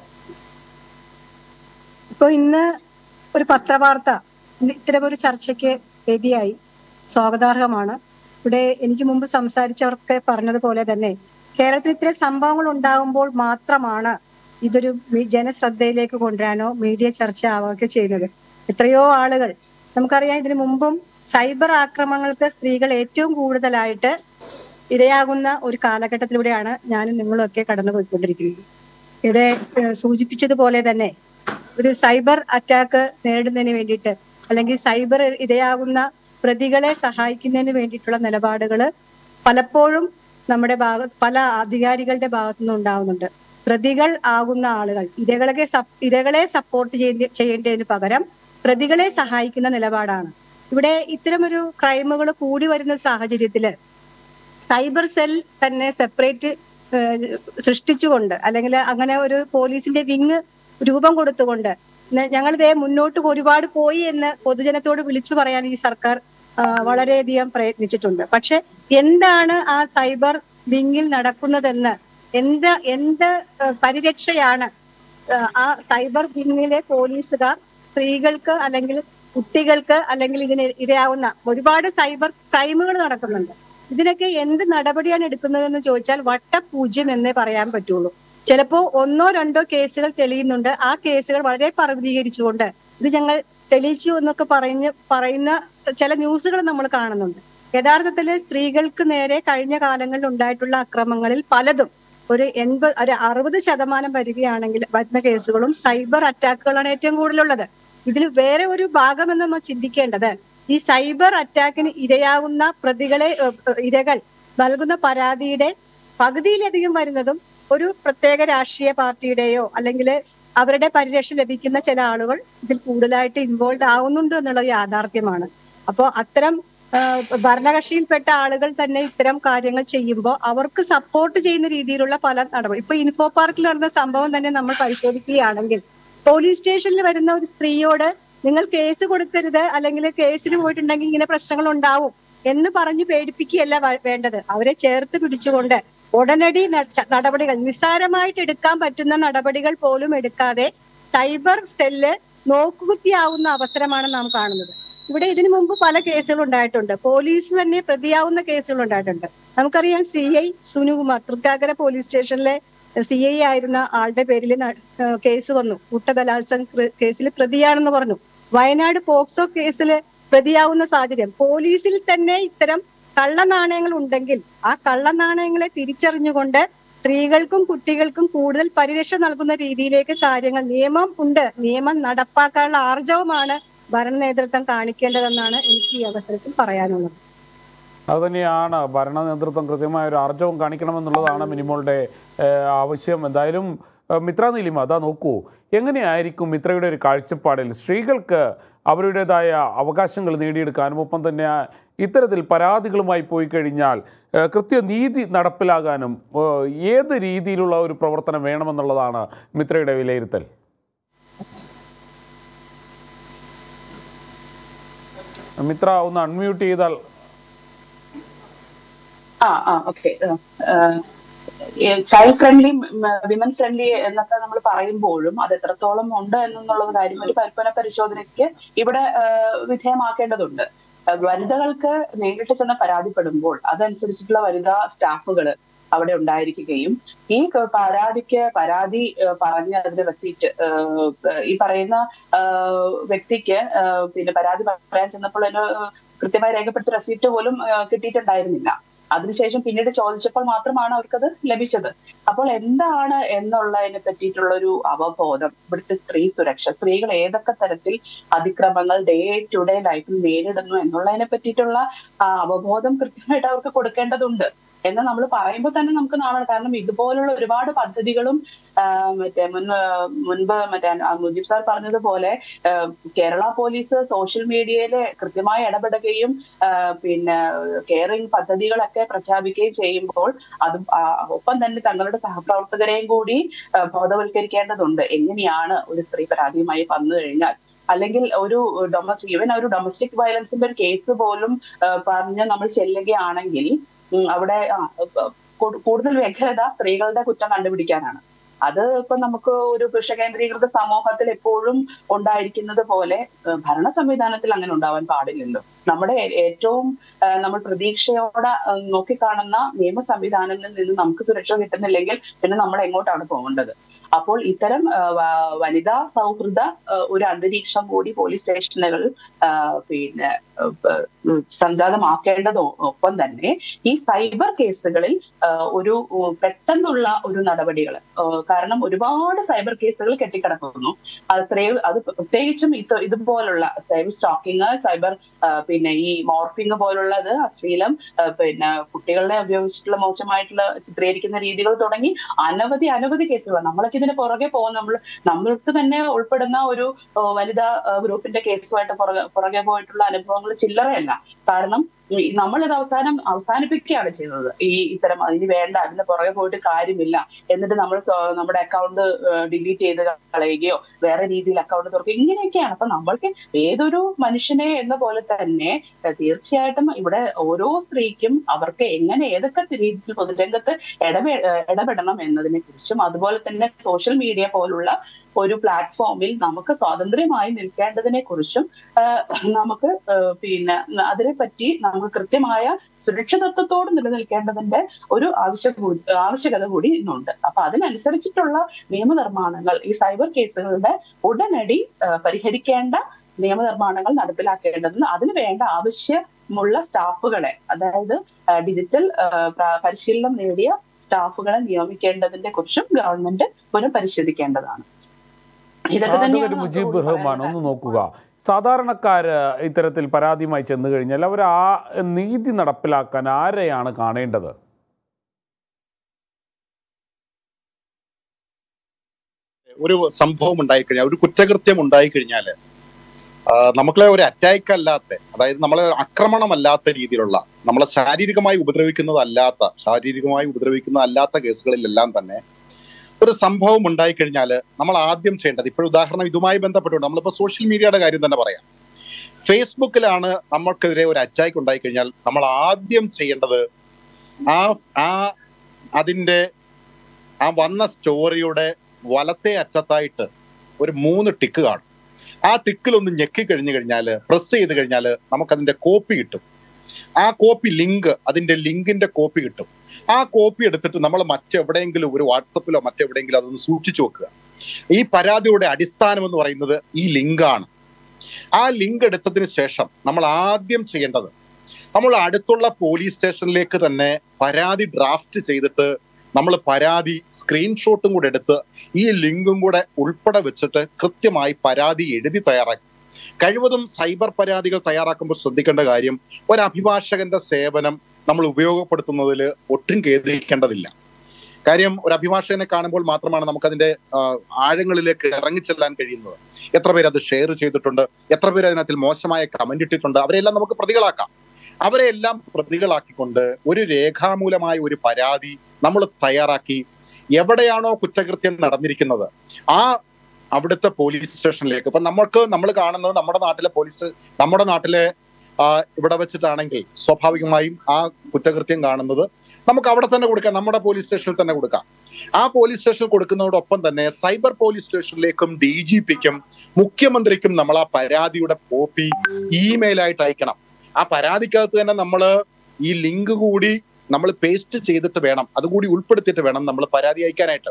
[SPEAKER 4] ഇപ്പൊ ഇന്ന് ഒരു പത്രവാർത്ത ഇന്ന് ഇത്തരം ഒരു ചർച്ചയ്ക്ക് വേദിയായി സ്വാഗതാർഹമാണ് ഇവിടെ എനിക്ക് മുമ്പ് സംസാരിച്ചവർക്ക് പറഞ്ഞതുപോലെ തന്നെ കേരളത്തിൽ ഇത്തരം സംഭവങ്ങൾ ഉണ്ടാകുമ്പോൾ മാത്രമാണ് ഇതൊരു മി- ജനശ്രദ്ധയിലേക്ക് കൊണ്ടുവരാനോ മീഡിയ ചർച്ച ആവുകയൊക്കെ ചെയ്യുന്നത് എത്രയോ ആളുകൾ നമുക്കറിയാം ഇതിനു മുമ്പും സൈബർ ആക്രമണങ്ങൾക്ക് സ്ത്രീകൾ ഏറ്റവും കൂടുതലായിട്ട് ഇരയാകുന്ന ഒരു കാലഘട്ടത്തിലൂടെയാണ് ഞാനും നിങ്ങളും ഒക്കെ കടന്നു പോയിക്കൊണ്ടിരിക്കുന്നത് ഇവിടെ ഏഹ്, സൂചിപ്പിച്ചതുപോലെ തന്നെ ഒരു സൈബർ അറ്റാക്ക് നേരിടുന്നതിന് വേണ്ടിയിട്ട് അല്ലെങ്കിൽ സൈബർ ഇരയാകുന്ന പ്രതികളെ സഹായിക്കുന്നതിന് വേണ്ടിയിട്ടുള്ള നിലപാടുകൾ പലപ്പോഴും നമ്മുടെ ഭാഗ പല അധികാരികളുടെ ഭാഗത്തു നിന്ന് ഉണ്ടാവുന്നുണ്ട് പ്രതികൾ ആകുന്ന ആളുകൾ ഇരകളെ സപ്- ഇരകളെ സപ്പോർട്ട് ചെയ്യേണ്ടതിന് പകരം പ്രതികളെ സഹായിക്കുന്ന നിലപാടാണ് ഇവിടെ ഇത്തരമൊരു ക്രൈമുകൾ കൂടി വരുന്ന സാഹചര്യത്തില് സൈബർ സെൽ തന്നെ സെപ്പറേറ്റ് സൃഷ്ടിച്ചുകൊണ്ട് അല്ലെങ്കിൽ അങ്ങനെ ഒരു പോലീസിന്റെ വിങ് രൂപം കൊടുത്തുകൊണ്ട് ന- ഞങ്ങളിതേ മുന്നോട്ട് ഒരുപാട് പോയി എന്ന് പൊതുജനത്തോട് വിളിച്ചു പറയാൻ ഈ സർക്കാർ ആ, വളരെയധികം പ്രയത്നിച്ചിട്ടുണ്ട് പക്ഷെ എന്താണ് ആ സൈബർ വിങ്ങിൽ നടക്കുന്നതെന്ന് എന്ത് എന്ത് ആ, പരിരക്ഷയാണ് ആ, ആ സൈബർ വിങ്ങിലെ പോലീസുകാർ സ്ത്രീകൾക്ക് അല്ലെങ്കിൽ കുട്ടികൾക്ക് അല്ലെങ്കിൽ ഇതിന് ഇരയാവുന്ന ഒരുപാട് സൈബർ ക്രൈമുകൾ നടക്കുന്നുണ്ട് ഇതിനൊക്കെ എന്ത് നടപടിയാണ് എടുക്കുന്നതെന്ന് ചോദിച്ചാൽ വട്ടപൂജ്യം എന്നേ പറയാൻ പറ്റുള്ളൂ ചിലപ്പോ ഒന്നോ രണ്ടോ കേസുകൾ തെളിയുന്നുണ്ട് ആ കേസുകൾ വളരെ പർവ്വതീകരിച്ചുകൊണ്ട് ഇത് ഞങ്ങൾ തെളിയിച്ചു എന്നൊക്കെ പറഞ്ഞ് പറയുന്ന ചില ന്യൂസുകൾ നമ്മൾ കാണുന്നുണ്ട് യഥാർത്ഥത്തിൽ സ്ത്രീകൾക്ക് നേരെ കഴിഞ്ഞ കാലങ്ങളിൽ ഉണ്ടായിട്ടുള്ള അക്രമങ്ങളിൽ പലതും ഒരു എൺപത് ഒരു അറുപത് ശതമാനം വരികയാണെങ്കിൽ വരുന്ന കേസുകളും സൈബർ അറ്റാക്കുകളാണ് ഏറ്റവും കൂടുതലുള്ളത് ഇതിൽ വേറെ ഒരു ഭാഗം എന്ന് നമ്മൾ ചിന്തിക്കേണ്ടത് ഈ സൈബർ അറ്റാക്കിന് ഇരയാവുന്ന പ്രതികളെ ഏഹ്, ഏഹ്, ഇരകൾ നൽകുന്ന പരാതിയുടെ പകുതിയിലധികം വരുന്നതും ഒരു പ്രത്യേക രാഷ്ട്രീയ പാർട്ടിയുടെയോ അല്ലെങ്കിൽ അവരുടെ പരിരക്ഷ ലഭിക്കുന്ന ചില ആളുകൾ ഇതിൽ കൂടുതലായിട്ട് ഇൻവോൾവ് ആവുന്നുണ്ട് എന്നുള്ള യാഥാർത്ഥ്യമാണ് അപ്പോൾ അത്തരം ആ, ഭരണകക്ഷിയിൽപ്പെട്ട ആളുകൾ തന്നെ ഇത്തരം കാര്യങ്ങൾ ചെയ്യുമ്പോൾ അവർക്ക് സപ്പോർട്ട് ചെയ്യുന്ന രീതിയിലുള്ള പല നടപടി ഇപ്പൊ ഇൻഫോ പാർക്കിൽ നടന്ന സംഭവം തന്നെ നമ്മൾ പരിശോധിക്കുകയാണെങ്കിൽ പോലീസ് സ്റ്റേഷനിൽ വരുന്ന ഒരു സ്ത്രീയോട് നിങ്ങൾ കേസ് കൊടുക്കരുത് അല്ലെങ്കിൽ കേസിന് പോയിട്ടുണ്ടെങ്കിൽ ഇങ്ങനെ പ്രശ്നങ്ങൾ ഉണ്ടാവും എന്ന് പറഞ്ഞ് പേടിപ്പിക്കുകയല്ല വ- വേണ്ടത് അവരെ ചേർത്ത് പിടിച്ചുകൊണ്ട് ഉടനടി ന- ച- നടപടികൾ നിസ്സാരമായിട്ട് എടുക്കാൻ പറ്റുന്ന നടപടികൾ പോലും എടുക്കാതെ സൈബർ സെല്ല് നോക്കുകുത്തിയാവുന്ന അവസരമാണ് നാം കാണുന്നത് ഇവിടെ ഇതിനു മുമ്പ് പല കേസുകൾ ഉണ്ടായിട്ടുണ്ട് പോലീസ് തന്നെ പ്രതിയാവുന്ന കേസുകൾ ഉണ്ടായിട്ടുണ്ട് നമുക്കറിയാം C I Sunukumar Thrikkakara police സ്റ്റേഷനിലെ സി ഐ ആയിരുന്ന ആളുടെ പേരിൽ ന- ഏഹ് കേസ് വന്നു കൂട്ടബലാത്സംഗ കൃ- കേസിൽ പ്രതിയാണെന്ന് പറഞ്ഞു വയനാട് പോക്സോ കേസിൽ പ്രതിയാവുന്ന സാഹചര്യം പോലീസിൽ തന്നെ ഇത്തരം കള്ളനാണയങ്ങൾ ഉണ്ടെങ്കിൽ ആ കള്ളനാണയങ്ങളെ തിരിച്ചറിഞ്ഞുകൊണ്ട് സ്ത്രീകൾക്കും കുട്ടികൾക്കും കൂടുതൽ പരിരക്ഷ നൽകുന്ന രീതിയിലേക്ക് കാര്യങ്ങൾ നിയമം ഉണ്ട് നിയമം നടപ്പാക്കാനുള്ള ആർജവമാണ് ഭരണ നേതൃത്വം കാണിക്കേണ്ടതെന്നാണ് എനിക്ക് ഈ അവസരത്തിൽ പറയാനുള്ളത്
[SPEAKER 1] അതുതന്നെയാണ് ഭരണ നേതൃത്വം കൃത്യമായ ഒരു ആർജവം കാണിക്കണമെന്നുള്ളതാണ് മിനിമോളുടെ ഏഹ്, ആവശ്യം എന്തായാലും ഏഹ്, മിത്ര നീലിമ അതാ നോക്കൂ എങ്ങനെയായിരിക്കും മിത്രയുടെ ഒരു കാഴ്ചപ്പാടിൽ സ്ത്രീകൾക്ക് അവരുടേതായ അവകാശങ്ങൾ നേടിയെടുക്കാനും ഒപ്പം തന്നെ ആ ഇത്തരത്തിൽ പരാതികളുമായി പോയി കഴിഞ്ഞാൽ ഏഹ്, കൃത്യനീതി നടപ്പിലാകാനും ഏഹ്, ഏത് രീതിയിലുള്ള ഒരു പ്രവർത്തനം വേണമെന്നുള്ളതാണ് മിത്രയുടെ വിലയിരുത്തൽ മിത്ര ഒന്ന് അൺമ്യൂട്ട് ചെയ്താൽ
[SPEAKER 3] ആ ആ okay child friendly women friendly എന്നൊക്കെ നമ്മൾ പറയുമ്പോഴും അത് എത്രത്തോളം ഉണ്ട് എന്നുള്ളത് കാര്യം ഒരു പരിപ്പന പരിശോധനയ്ക്ക് ഇവിടെ ആ, വിധേയമാക്കേണ്ടതുണ്ട് ആ, വനിതകൾക്ക് നേരിട്ട് ചെന്ന് പരാതിപ്പെടുമ്പോൾ അതനുസരിച്ചിട്ടുള്ള വനിതാ സ്റ്റാഫുകൾ അവിടെ ഉണ്ടായിരിക്കുകയും ഈ ക- പരാതിക്ക് പരാതി ആ, പറഞ്ഞ് അതിന്റെ റെസീറ്റ് ഈ പറയുന്ന ആ, വ്യക്തിക്ക് ആ, പിന്നെ പരാതി പറയാൻ ചെന്നപ്പോൾ അതിന് കൃത്യമായി രേഖപ്പെടുത്തിയ റെസീറ്റ് പോലും ആ, കിട്ടിയിട്ടുണ്ടായിരുന്നില്ല അതിനുശേഷം പിന്നീട് ചോദിച്ചപ്പോൾ മാത്രമാണ് അവർക്കത് ലഭിച്ചത് അപ്പോൾ എന്താണ് എന്നുള്ളതിനെ പറ്റിയിട്ടുള്ള ഒരു അവബോധം ഇവിടുത്തെ സ്ത്രീ സുരക്ഷ സ്ത്രീകൾ ഏതൊക്കെ തരത്തിൽ അതിക്രമങ്ങൾ ഡേ ടു ഡേ ലൈഫിൽ നേരിടുന്നു എന്നുള്ളതിനെ പറ്റിയിട്ടുള്ള ആ, അവബോധം കൃത്യമായിട്ട് അവർക്ക് കൊടുക്കേണ്ടതുണ്ട് എന്ന് നമ്മൾ പറയുമ്പോൾ തന്നെ നമുക്ക് നാളെ കാരണം ഇതുപോലുള്ള ഒരുപാട് പദ്ധതികളും ആ, മറ്റേ മുൻ ആ, മുൻപ് മറ്റേ ആ, മുജീബ് സാർ പറഞ്ഞതുപോലെ ആ, കേരള പോലീസ് സോഷ്യൽ മീഡിയയിൽ കൃത്യമായി ഇടപെടുകയും ആ, പിന്നെ കെയറിംഗ് പദ്ധതികളൊക്കെ പ്രഖ്യാപിക്കുകയും ചെയ്യുമ്പോൾ അത് ആ, ഒപ്പം തന്നെ തങ്ങളുടെ സഹപ്രവർത്തകരെയും കൂടി ആ, ബോധവൽക്കരിക്കേണ്ടതുണ്ട് എങ്ങനെയാണ് ഒരു സ്ത്രീ പരാതിയുമായി വന്നു കഴിഞ്ഞാൽ അല്ലെങ്കിൽ ഒരു ഡൊമസ്റ്റിക് ഈവൻ ഒരു ഡൊമസ്റ്റിക് വയലൻസിന്റെ ഒരു കേസ് പോലും ആ, പറഞ്ഞ് നമ്മൾ ചെല്ലുകയാണെങ്കിൽ ഉം, അവിടെ ആ, ഇപ്പൊ കൂ- കൂടുതൽ വ്യഗ്രത സ്ത്രീകളുടെ കുറ്റം കണ്ടുപിടിക്കാനാണ് അത് ഇപ്പൊ നമുക്ക് ഒരു പുരുഷ കേന്ദ്രീകൃത സമൂഹത്തിൽ എപ്പോഴും ഉണ്ടായിരിക്കുന്നത് പോലെ ഏഹ്, ഭരണ സംവിധാനത്തിൽ അങ്ങനെ ഉണ്ടാവാൻ പാടില്ലല്ലോ നമ്മുടെ ഏ- ഏറ്റവും ഏഹ്, നമ്മൾ പ്രതീക്ഷയോടെ ഏഹ്, നോക്കിക്കാണുന്ന നിയമ സംവിധാനത്തിൽ നിന്ന് നമുക്ക് സുരക്ഷ കിട്ടുന്നില്ലെങ്കിൽ പിന്നെ നമ്മൾ എങ്ങോട്ടാണ് പോകേണ്ടത് അപ്പോൾ ഇത്തരം ആ, വ- വനിതാ സൗഹൃദ ആ, ഒരു അന്തരീക്ഷം കൂടി പോലീസ് സ്റ്റേഷനുകളിൽ ആ, പിന്നെ ആ, പ- ഉം, സംജാതമാക്കേണ്ടതൊപ്പം തന്നെ ഈ സൈബർ കേസുകളിൽ ആ, ഒരു ഉം, പെട്ടെന്നുള്ള ഒരു നടപടികൾ കാരണം ഒരുപാട് സൈബർ കേസുകൾ കെട്ടിക്കിടക്കുന്നു അത് സ്ത്രീകൾ അത് പ്രത്യേകിച്ചും ഇത് ഇതുപോലുള്ള സൈബർ സ്റ്റോക്കിംഗ് സൈബർ ആ, പിന്നെ ഈ മോർഫിംഗ് പോലുള്ളത് അശ്ലീലം ആ, പിന്നെ കുട്ടികളെ ഉപയോഗിച്ചിട്ടുള്ള മോശമായിട്ടുള്ള ചിത്രീകരിക്കുന്ന രീതികൾ തുടങ്ങി അനവധി അനവധി കേസുകൾ നമ്മളൊക്കെ ഇതിന് പുറകെ പോകുന്ന നമ്മൾ നമ്മൾക്ക് തന്നെ ഉൾപ്പെടുന്ന ഒരു ആ, വനിതാ ആ, ഗ്രൂപ്പിന്റെ കേസുമായിട്ട് പുറകെ പുറകെ പോയിട്ടുള്ള അനുഭവങ്ങൾ ചില്ലറയല്ല കാരണം ഈ നമ്മളിത് അവസാനം അവസാനിപ്പിക്കുകയാണ് ചെയ്യുന്നത് ഈ ഇത്തരം അതിന് വേണ്ട അതിന് പുറകെ പോയിട്ട് കാര്യമില്ല എന്നിട്ട് നമ്മൾ സ്വ- നമ്മുടെ അക്കൗണ്ട് ഡിലീറ്റ് ചെയ്ത് കളയുകയോ വേറെ രീതിയിൽ അക്കൗണ്ട് തുറക്കുക ഇങ്ങനെയൊക്കെയാണ് അപ്പൊ നമ്മൾക്ക് ഏതൊരു മനുഷ്യനെ എന്ന പോലെ തന്നെ ഏഹ് തീർച്ചയായിട്ടും ഇവിടെ ഓരോ സ്ത്രീക്കും അവർക്ക് എങ്ങനെ ഏതൊക്കെ രീതിയിൽ പൊതുരംഗത്ത് ഇടപെ ഏഹ് ഇടപെടണം എന്നതിനെ കുറിച്ചും അതുപോലെ തന്നെ സോഷ്യൽ മീഡിയ പോലുള്ള ഒരു പ്ലാറ്റ്ഫോമിൽ നമുക്ക് സ്വാതന്ത്ര്യമായി നിൽക്കേണ്ടതിനെ കുറിച്ചും നമുക്ക് ഏഹ് പിന്നെ അതിനെപ്പറ്റി നമുക്ക് കൃത്യമായ സുരക്ഷിതത്വത്തോട് നിലനിൽക്കേണ്ടതിന്റെ ഒരു ആവശ്യ കൂ- ആവശ്യകത കൂടി ഇന്നുണ്ട് അപ്പൊ അതിനനുസരിച്ചിട്ടുള്ള നിയമനിർമ്മാണങ്ങൾ ഈ സൈബർ കേസുകളുടെ ഉടനടി ഏഹ് പരിഹരിക്കേണ്ട നിയമനിർമ്മാണങ്ങൾ നടപ്പിലാക്കേണ്ടതും അതിന് വേണ്ട ആവശ്യമുള്ള സ്റ്റാഫുകളെ അതായത് ഏഹ് ഡിജിറ്റൽ ഏഹ് പ്ര- പരിശീലനം നേടിയ സ്റ്റാഫുകളെ നിയമിക്കേണ്ടതിനെ കുറിച്ചും ഗവൺമെന്റ് പുനഃപരിശോധിക്കേണ്ടതാണ് ഇതൊക്കെ
[SPEAKER 1] അഡ്വക്കേറ്റ്
[SPEAKER 3] തന്നെയാണ്
[SPEAKER 1] മുജീബ്
[SPEAKER 3] നമുക്ക്
[SPEAKER 1] റഹ്മാൻ
[SPEAKER 3] പറയാനുള്ളത്.
[SPEAKER 1] ഒന്ന് നോക്കുക സാധാരണക്കാര് ഇത്തരത്തിൽ പരാതിയുമായി ചെന്നു കഴിഞ്ഞാൽ അവർ ആ നീതി നടപ്പിലാക്കാൻ ആരെയാണ് കാണേണ്ടത്
[SPEAKER 2] ഒരു സംഭവം ഉണ്ടായിക്കഴിഞ്ഞാൽ ഒരു കുറ്റകൃത്യം ഉണ്ടായിക്കഴിഞ്ഞാൽ നമ്മളെ ഒരു അറ്റാക്ക് അല്ലാത്ത അതായത് നമ്മളെ ഒരു ആക്രമണമല്ലാത്ത രീതിയിലുള്ള നമ്മളെ ശാരീരികമായി ഉപദ്രവിക്കുന്നതല്ലാത്ത ശാരീരികമായി ഉപദ്രവിക്കുന്നതല്ലാത്ത കേസുകളിലെല്ലാം തന്നെ ഒരു സംഭവം ഉണ്ടായിക്കഴിഞ്ഞാൽ നമ്മൾ ആദ്യം ചെയ്യേണ്ടത് ഇപ്പോൾ ഉദാഹരണം ഇതുമായി ബന്ധപ്പെട്ടുകൊണ്ട് നമ്മളിപ്പോൾ സോഷ്യൽ മീഡിയയുടെ കാര്യം തന്നെ പറയാം ഫേസ്ബുക്കിലാണ് നമ്മൾക്കെതിരെ ഒരു അറ്റാക്ക് ഉണ്ടായിക്കഴിഞ്ഞാൽ നമ്മൾ ആദ്യം ചെയ്യേണ്ടത് ആ ആ അതിന്റെ ആ വന്ന സ്റ്റോറിയുടെ വലത്തെ അറ്റത്തായിട്ട് ഒരു മൂന്ന് ടിക്ക് കാണും ആ ടിക്കിൽ ഒന്ന് ഞെക്കി കഴിഞ്ഞു കഴിഞ്ഞാൽ പ്രസ് ചെയ്ത് കഴിഞ്ഞാൽ നമുക്കതിന്റെ കോപ്പി കിട്ടും ആ കോപ്പി ലിങ്ക് അതിന്റെ ലിങ്കിന്റെ കോപ്പി കിട്ടും ആ കോപ്പി എടുത്തിട്ട് നമ്മൾ മറ്റെവിടെയെങ്കിലും ഒരു വാട്സപ്പിലോ മറ്റെവിടെയെങ്കിലും അതൊന്ന് സൂക്ഷിച്ചു വെക്കുക ഈ പരാതിയുടെ അടിസ്ഥാനം എന്ന് പറയുന്നത് ഈ ലിങ്കാണ് ആ ലിങ്ക് എടുത്തതിന് ശേഷം നമ്മൾ ആദ്യം ചെയ്യേണ്ടത് നമ്മൾ അടുത്തുള്ള പോലീസ് സ്റ്റേഷനിലേക്ക് തന്നെ പരാതി ഡ്രാഫ്റ്റ് ചെയ്തിട്ട് നമ്മൾ പരാതി സ്ക്രീൻഷോട്ടും കൂടെ എടുത്ത് ഈ ലിങ്കും കൂടെ ഉൾപ്പെടെ വെച്ചിട്ട് കൃത്യമായി പരാതി എഴുതി തയ്യാറാക്കി കഴിവതും സൈബർ പരാതികൾ തയ്യാറാക്കുമ്പോൾ ശ്രദ്ധിക്കേണ്ട കാര്യം ഒരു അഭിഭാഷകന്റെ സേവനം നമ്മൾ ഉപയോഗപ്പെടുത്തുന്നതിൽ ഒട്ടും ഖേദിക്കേണ്ടതില്ല കാര്യം ഒരു അഭിഭാഷകനെ കാണുമ്പോൾ മാത്രമാണ് നമുക്കതിന്റെ ആ, ആഴങ്ങളിലേക്ക് ഇറങ്ങിച്ചെല്ലാൻ കഴിയുന്നത് എത്ര പേര് അത് ഷെയർ ചെയ്തിട്ടുണ്ട് എത്ര പേര് അതിനകത്തിൽ മോശമായ കമന്റ് ഇട്ടിട്ടുണ്ട് അവരെല്ലാം നമുക്ക് പ്രതികളാക്കാം അവരെ എല്ലാം പ്രതികളാക്കിക്കൊണ്ട് ഒരു രേഖാമൂലമായ ഒരു പരാതി നമ്മൾ തയ്യാറാക്കി എവിടെയാണോ കുറ്റകൃത്യം നടന്നിരിക്കുന്നത് ആ അവിടുത്തെ പോലീസ് സ്റ്റേഷനിലേക്ക് ഇപ്പൊ നമ്മൾക്ക് നമ്മൾ കാണുന്നത് നമ്മുടെ നാട്ടിലെ പോലീസ് നമ്മുടെ നാട്ടിലെ ആ, ഇവിടെ വെച്ചിട്ടാണെങ്കിൽ സ്വാഭാവികമായും ആ കുറ്റകൃത്യം കാണുന്നത് നമുക്ക് അവിടെ തന്നെ കൊടുക്കാം നമ്മുടെ പോലീസ് സ്റ്റേഷനിൽ തന്നെ കൊടുക്കാം ആ പോലീസ് സ്റ്റേഷനിൽ കൊടുക്കുന്നതോടൊപ്പം തന്നെ സൈബർ പോലീസ് സ്റ്റേഷനിലേക്കും ഡി ജി പിക്കും മുഖ്യമന്ത്രിക്കും നമ്മൾ ആ പരാതിയുടെ കോപ്പി ഇമെയിലായിട്ട് അയക്കണം ആ പരാതിക്കകത്ത് തന്നെ നമ്മൾ ഈ ലിങ്ക് കൂടി നമ്മൾ പേസ്റ്റ് ചെയ്തിട്ട് വേണം അതുകൂടി ഉൾപ്പെടുത്തിയിട്ട് വേണം നമ്മൾ പരാതി അയക്കാനായിട്ട്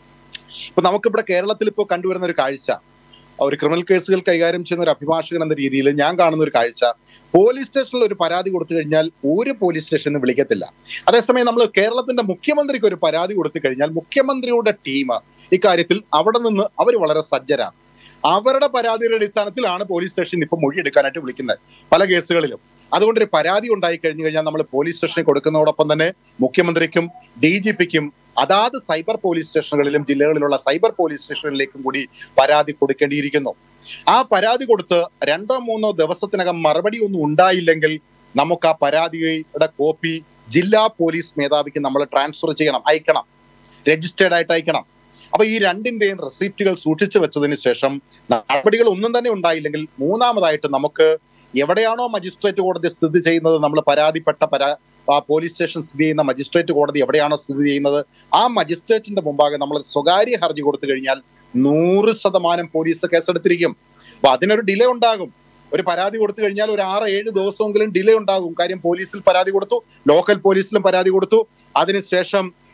[SPEAKER 2] ഇപ്പൊ നമുക്കിവിടെ കേരളത്തിൽ ഇപ്പോൾ കണ്ടുവരുന്ന ഒരു കാഴ്ച ഒരു ക്രിമിനൽ കേസുകൾ കൈകാര്യം ചെയ്യുന്ന ഒരു അഭിഭാഷകൻ എന്ന രീതിയിൽ ഞാൻ കാണുന്ന ഒരു കാഴ്ച പോലീസ് സ്റ്റേഷനിൽ ഒരു പരാതി കൊടുത്തു കഴിഞ്ഞാൽ ഒരു പോലീസ് സ്റ്റേഷനിൽ വിളിക്കത്തില്ല അതേസമയം നമ്മൾ കേരളത്തിന്റെ മുഖ്യമന്ത്രിക്ക് ഒരു പരാതി കൊടുത്തു കഴിഞ്ഞാൽ മുഖ്യമന്ത്രിയുടെ ടീം ഇക്കാര്യത്തിൽ അവിടെ നിന്ന് അവർ വളരെ സജ്ജരാണ് അവരുടെ പരാതിയുടെ അടിസ്ഥാനത്തിലാണ് പോലീസ് സ്റ്റേഷൻ ഇപ്പൊ മൊഴി എടുക്കാനായിട്ട് വിളിക്കുന്നത് പല കേസുകളിലും അതുകൊണ്ട് ഒരു പരാതി ഉണ്ടായി കഴിഞ്ഞു കഴിഞ്ഞാൽ നമ്മൾ പോലീസ് സ്റ്റേഷനിൽ കൊടുക്കുന്നതോടൊപ്പം തന്നെ മുഖ്യമന്ത്രിക്കും ഡി ജി പിക്കും അതാത് സൈബർ പോലീസ് സ്റ്റേഷനുകളിലും ജില്ലകളിലുള്ള സൈബർ പോലീസ് സ്റ്റേഷനിലേക്കും കൂടി പരാതി കൊടുക്കേണ്ടിയിരിക്കുന്നു ആ പരാതി കൊടുത്ത് രണ്ടോ മൂന്നോ ദിവസത്തിനകം മറുപടി ഒന്നും ഉണ്ടായില്ലെങ്കിൽ നമുക്ക് ആ പരാതിയുടെ കോപ്പി ജില്ലാ പോലീസ് മേധാവിക്ക് നമ്മൾ ട്രാൻസ്ഫർ ചെയ്യണം അയക്കണം രജിസ്റ്റേർഡ് ആയിട്ട് അയക്കണം അപ്പൊ ഈ രണ്ടിന്റെയും റെസിപ്റ്റുകൾ സൂക്ഷിച്ചു വെച്ചതിന് ശേഷം നടപടികൾ ഒന്നും തന്നെ ഉണ്ടായില്ലെങ്കിൽ മൂന്നാമതായിട്ട് നമുക്ക് എവിടെയാണോ മജിസ്ട്രേറ്റ് കോടതി സ്ഥിതി ചെയ്യുന്നത് നമ്മൾ പരാതിപ്പെട്ട പരാ ആ പോലീസ് സ്റ്റേഷൻ സ്ഥിതി ചെയ്യുന്ന മജിസ്ട്രേറ്റ് കോടതി എവിടെയാണോ സ്ഥിതി ചെയ്യുന്നത് ആ മജിസ്ട്രേറ്റിന്റെ മുമ്പാകെ നമ്മൾ സ്വകാര്യ ഹർജി കൊടുത്തു കഴിഞ്ഞാൽ നൂറ് ശതമാനം പോലീസ് കേസെടുത്തിരിക്കും അപ്പൊ അതിനൊരു ഡിലേ ഉണ്ടാകും ഒരു പരാതി കൊടുത്തു കഴിഞ്ഞാൽ ഒരു ആറ് ഏഴ് ദിവസമെങ്കിലും ഡിലേ ഉണ്ടാകും കാര്യം പോലീസിൽ പരാതി കൊടുത്തു ലോക്കൽ പോലീസിലും പരാതി കൊടുത്തു അതിനുശേഷം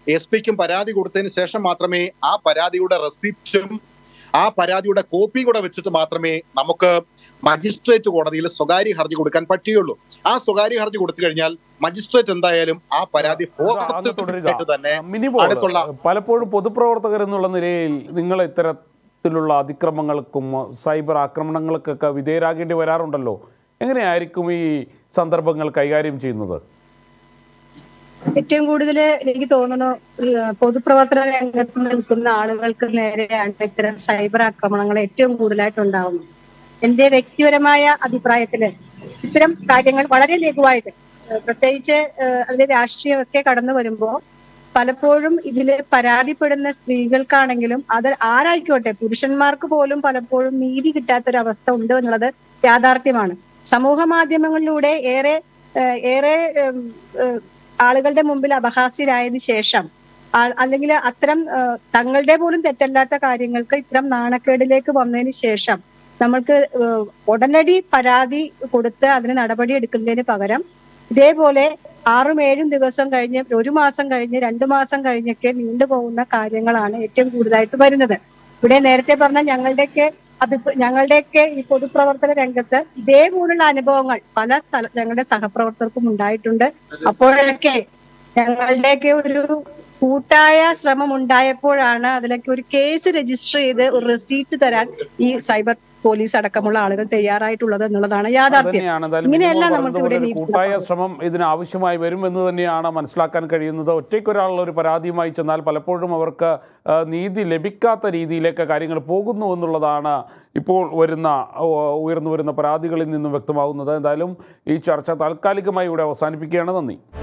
[SPEAKER 2] എസ് പിക്കും പരാതി കൊടുത്തതിന് ശേഷം മാത്രമേ ആ പരാതിയുടെ റെസിപ്റ്റും ആ പരാതിയുടെ കോപ്പിയും കൂടെ വെച്ചിട്ട് മാത്രമേ നമുക്ക് മജിസ്ട്രേറ്റ് കോടതിയിൽ സ്വകാര്യ ഹർജി കൊടുക്കാൻ പറ്റുകയുള്ളൂ ആ സ്വകാര്യ ഹർജി കൊടുത്തു കഴിഞ്ഞാൽ മജിസ്ട്രേറ്റ് എന്തായാലും ആ പരാതി
[SPEAKER 1] അങ്ങ് തുടരുക
[SPEAKER 2] ഫോർത്ത് തന്നെ
[SPEAKER 1] മിനി പോൾ,
[SPEAKER 2] അടുത്തുള്ള
[SPEAKER 1] പലപ്പോഴും പൊതുപ്രവർത്തകർ എന്നുള്ള നിലയിൽ നിങ്ങൾ ഇത്തരത്തിലുള്ള അതിക്രമങ്ങൾക്കും സൈബർ ആക്രമണങ്ങൾക്കൊക്കെ വിധേയരാകേണ്ടി വരാറുണ്ടല്ലോ എങ്ങനെയായിരിക്കും ഈ സന്ദർഭങ്ങൾ കൈകാര്യം ചെയ്യുന്നത്
[SPEAKER 4] ഏറ്റവും കൂടുതൽ എനിക്ക് തോന്നുന്നു ഈ, പൊതുപ്രവർത്തന രംഗത്ത് നിൽക്കുന്ന ആളുകൾക്ക് നേരെയാണ് ഇത്തരം സൈബർ ആക്രമണങ്ങൾ ഏറ്റവും കൂടുതലായിട്ട് ഉണ്ടാവുന്നത് എന്റെ വ്യക്തിപരമായ അഭിപ്രായത്തില് ഇത്തരം കാര്യങ്ങൾ വളരെ ലഘുവായിട്ട് ഏഹ് പ്രത്യേകിച്ച് ഏഹ് അതിലെ രാഷ്ട്രീയമൊക്കെ കടന്നു വരുമ്പോ പലപ്പോഴും ഇതില് പരാതിപ്പെടുന്ന സ്ത്രീകൾക്കാണെങ്കിലും അത് ആരായിക്കോട്ടെ പുരുഷന്മാർക്ക് പോലും പലപ്പോഴും നീതി കിട്ടാത്തൊരവസ്ഥ ഉണ്ട് എന്നുള്ളത് യാഥാർത്ഥ്യമാണ് സമൂഹ മാധ്യമങ്ങളിലൂടെ ഏറെ ഏഹ് ഏറെ ഏഹ് ഏഹ് ആളുകളുടെ മുമ്പിൽ അപഹാസ്യരായതിനു ശേഷം ആ- അല്ലെങ്കിൽ അത്തരം ഏഹ് തങ്ങളുടെ പോലും തെറ്റല്ലാത്ത കാര്യങ്ങൾക്ക് ഇത്തരം നാണക്കേടിലേക്ക് വന്നതിന് ശേഷം നമ്മൾക്ക് ഏഹ് ഉടനടി പരാതി കൊടുത്ത് അതിന് നടപടി എടുക്കുന്നതിന് പകരം ഇതേപോലെ ആറും ഏഴും ദിവസം കഴിഞ്ഞ് ഒരു മാസം കഴിഞ്ഞ് രണ്ടു മാസം കഴിഞ്ഞൊക്കെ നീണ്ടുപോകുന്ന കാര്യങ്ങളാണ് ഏറ്റവും കൂടുതലായിട്ട് വരുന്നത് ഇവിടെ നേരത്തെ പറഞ്ഞ ഞങ്ങളുടെയൊക്കെ അഭിപ്രായ ഞങ്ങളുടെയൊക്കെ ഈ പൊതുപ്രവർത്തന രംഗത്ത് ഇതേപോലുള്ള അനുഭവങ്ങൾ പല സ്ഥല ഞങ്ങളുടെ സഹപ്രവർത്തകർക്കും ഉണ്ടായിട്ടുണ്ട് അപ്പോഴൊക്കെ ഞങ്ങളുടെയൊക്കെ ഒരു കൂട്ടായ ശ്രമം ഉണ്ടായപ്പോഴാണ് അതിലൊക്കെ ഒരു കേസ് രജിസ്റ്റർ ചെയ്ത് ഒരു റെസീറ്റ് തരാൻ ഈ സൈബർ പോലീസ് അടക്കമുള്ള ആളുകൾ തയ്യാറായിട്ടുള്ളത് എന്നുള്ളതാണ് യാഥാർത്ഥ്യം
[SPEAKER 1] തന്നെയാണ് എന്തായാലും
[SPEAKER 4] ഇങ്ങനെയല്ല
[SPEAKER 1] മിനിമം
[SPEAKER 4] നമുക്ക് ഇവിടെ
[SPEAKER 1] പറഞ്ഞതുപോലെ ഒരു
[SPEAKER 4] നീതി
[SPEAKER 1] കൂട്ടായ ശ്രമം ഇതിന് ആവശ്യമായി വരുമെന്ന് തന്നെയാണ് മനസ്സിലാക്കാൻ കഴിയുന്നത് ഒറ്റയ്ക്കൊരാളുള്ള ഒരു പരാതിയുമായി ചെന്നാൽ പലപ്പോഴും അവർക്ക് ആ, നീതി ലഭിക്കാത്ത രീതിയിലേക്ക് കാര്യങ്ങൾ പോകുന്നു എന്നുള്ളതാണ് ഇപ്പോൾ വരുന്ന ഓ, ഉയർന്നു വരുന്ന പരാതികളിൽ നിന്നും വ്യക്തമാകുന്നത് എന്തായാലും ഈ ചർച്ച താൽക്കാലികമായി ഇവിടെ അവസാനിപ്പിക്കുകയാണ് നന്ദി